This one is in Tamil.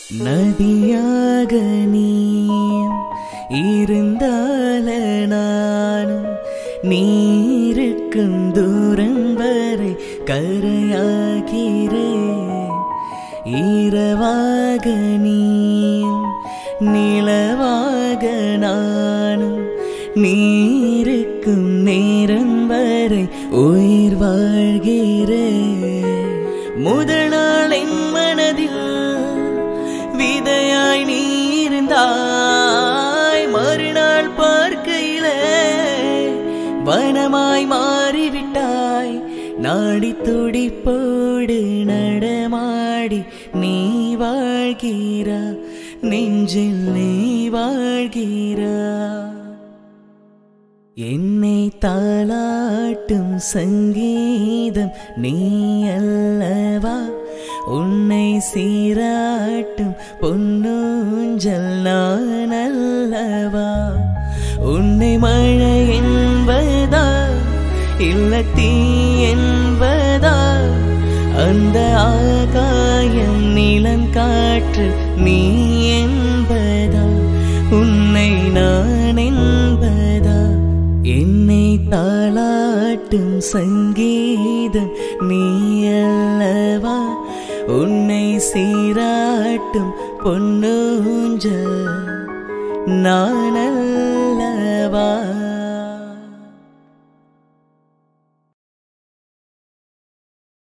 நதியாக நீயும் இருந்தால நானும் நீருக்கும் தூரம் வரை கரையாகிறேன் இரவாக நீயும் நிலவாக நானும் நீருக்கும் நேரம் வரை உயிர் வாழ்கிறேன் முதல் நாள் என் மனதில் விதையாய் நீ இருந்தாய் மறுநாள் பார்க்கையிலே வனமாய் மாறிவிட்டாய் நாடி துடிப்போடு நடமாடி நீ வாழ்கிறா நெஞ்சில் நீ வாழ்கிறா என்னை தாளாட்டும் சங்கீதம் நீ அல்லவா உன்னை சீராட்டும் பொன்னூஞ்சல் நான் அல்லவா உன்னை மழை என்பதா இல்ல தீ என்பதா அந்த ஆகாயம் நிலம் காற்று நீ என்பதா உன்னை நான் என்பதா என்னை தாளாட்டும் சங்கீதம் நீ அல்லவா உன்னை சீராட்டும் பொன்னூஞ்சல் நான் அல்லவா